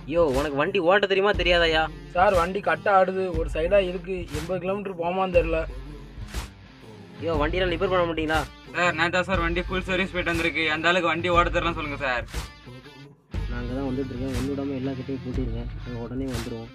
யோ உனக்கு வண்டி ஓட்ட தெரியுமா தெரியாதாயா சார் வண்டி கட்ட ஆடுது ஒரு சைடாக இருக்கு எண்பது கிலோமீட்டர் போமான்னு தெரில யோ வண்டியெல்லாம் ரிப்பேர் பண்ண மாட்டீங்களா சார் நான் தான் சார் வண்டி ஃபுல் சர்வீஸ் போயிட்டு வந்திருக்கு அந்த ஆளுக்கு வண்டி ஓட தரலாம் சொல்லுங்க சார் நாங்கள் தான் வந்துட்டு இருக்கேன் ஒன்று விடாமல் எல்லா கிட்டையும் கூட்டிடுங்க நாங்கள் உடனே வந்துடுவோம்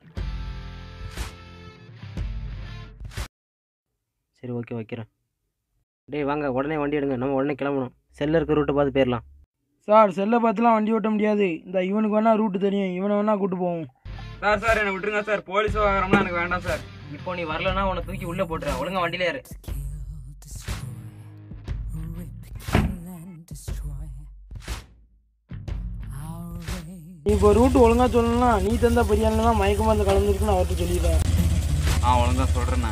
சரி ஓகே வைக்கிறேன் டேய் வாங்க உடனே வண்டி எடுங்க நம்ம உடனே கிளம்பணும் செல்ல இருக்க ரூட்டை பார்த்து போயிடலாம் சார் செல்லை பார்த்துலாம் வண்டி ஓட்ட முடியாது இந்த இவனுக்கு வேணா ரூட்டு தெரியும் இவனை வேணா கூட்டு போவோம் சார் சார் என்னை விட்டுருங்க சார் போலீஸ் வாங்குறோம்னா எனக்கு வேண்டாம் சார் இப்போ நீ வரலன்னா உன்னை தூக்கி உள்ளே போட்டுறேன் ஒழுங்கா வண்டியில ஏறு நீ இப்போ ரூட் ஒழுங்கா சொல்லலாம் நீ தந்த பெரியால தான் மயக்க மருந்து கலந்துருக்குன்னு அவர்கிட்ட சொல்லிடுறேன் ஆ ஒழுங்கா சொல்கிறேண்ணா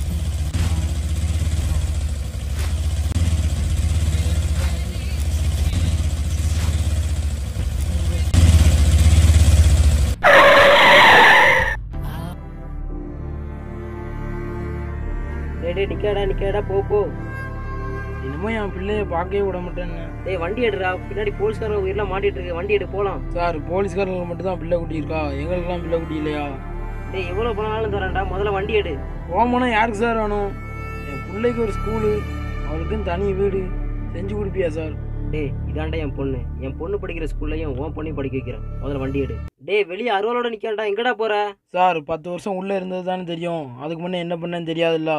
டேய் டேய் நிக்காடா நிக்காடா போ போ என்னமோ என் பிள்ளைய பார்க்கவே விட மாட்டேன்னு டேய் வண்டி எடுறா பின்னாடி போலீஸ்கார உயிரெல்லாம் மாட்டிட்டு இருக்கு வண்டி எடு போலாம் சார் போலீஸ்காரங்களுக்கு மட்டும் தான் பிள்ளை குட்டி இருக்கா எங்களுக்கெல்லாம் பிள்ளை குட்டி இல்லையா டேய் எவ்வளோ பணம்னாலும் தரேன்டா முதல்ல வண்டி எடு போமோனா யாருக்கு சார் வேணும் என் பிள்ளைக்கு ஒரு ஸ்கூலு அவளுக்குன்னு தனி வீடு செஞ்சு கொடுப்பியா சார் டேய் இதாண்டா என் பொண்ணு என் பொண்ணு படிக்கிற ஸ்கூல்லையும் உன் பொண்ணையும் படிக்க வைக்கிறேன் முதல்ல வண்டி எடு டேய் வெளியே அருவாளோட நிக்காண்டா எங்கடா போற சார் பத்து வருஷம் உள்ளே இருந்தது தானே தெரியும் அதுக்கு முன்னே என்ன பண்ணேன்னு தெரியாதுல்ல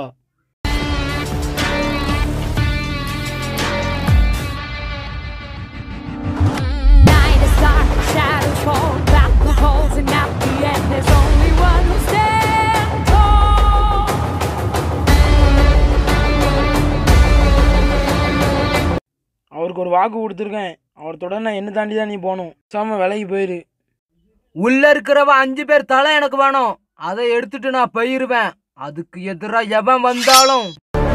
Night is dark, shadows fall, back the holes, and at the end there's only one who stands tall. அவருக்கு ஒரு வாக்கு கொடுத்துருக்கேன் அவர் தொடர்ந்து நான் என்ன தாண்டி தான் நீ போகணும் சாம விலைக்கு போயிரு உள்ள இருக்கிறவ அஞ்சு பேர் தலை எனக்கு வேணும் அதை எடுத்துட்டு நான் போயிருவேன் அதுக்கு எதிரா எவன் வந்தாலும்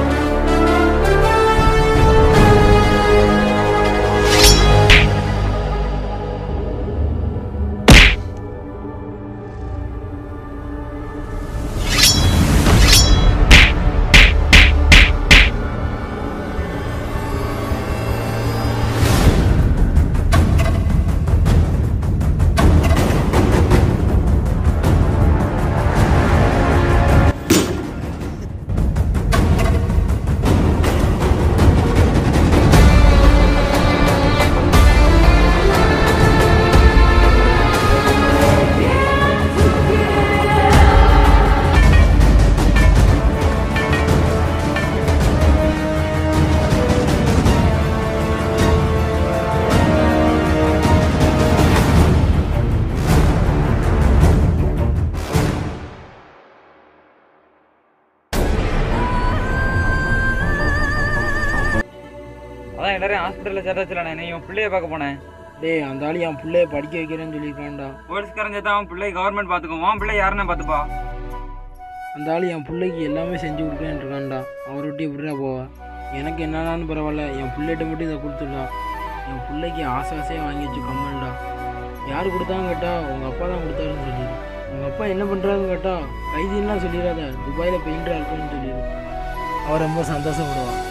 அதான் எல்லாரையும் ஹாஸ்பிட்டலில் சேர்த்தாச்சுல நான் இவன் பிள்ளைய பார்க்க போனேன் டேய் அந்த ஆளு என் பிள்ளைய படிக்க வைக்கிறேன்னு சொல்லியிருக்கான்டா போலீஸ்காரன் சேர்த்தா அவன் பிள்ளை கவர்மெண்ட் பார்த்துக்கும் உன் பிள்ளை யாருன்னு பார்த்துப்பா அந்த ஆள் என் பிள்ளைக்கு எல்லாமே செஞ்சு கொடுக்குறேன்னு இருக்கான்டா அவரை விட்டு எப்படிடா போவா எனக்கு என்னன்னாலும் பரவாயில்ல என் பிள்ளைகிட்ட மட்டும் இதை கொடுத்துடா என் பிள்ளைக்கு ஆசை ஆசையாக வாங்கி வச்சு கம்மல்டா யார் கொடுத்தாங்க கேட்டா உங்கள் அப்பா தான் கொடுத்தாருன்னு சொல்லிடு உங்கள் அப்பா என்ன பண்ணுறாருன்னு கேட்டா கைதின்லாம் சொல்லிடாத துபாயில் பெயிண்டராக இருக்குன்னு சொல்லிடு அவர் ரொம்ப சந்தோஷப்படுவான்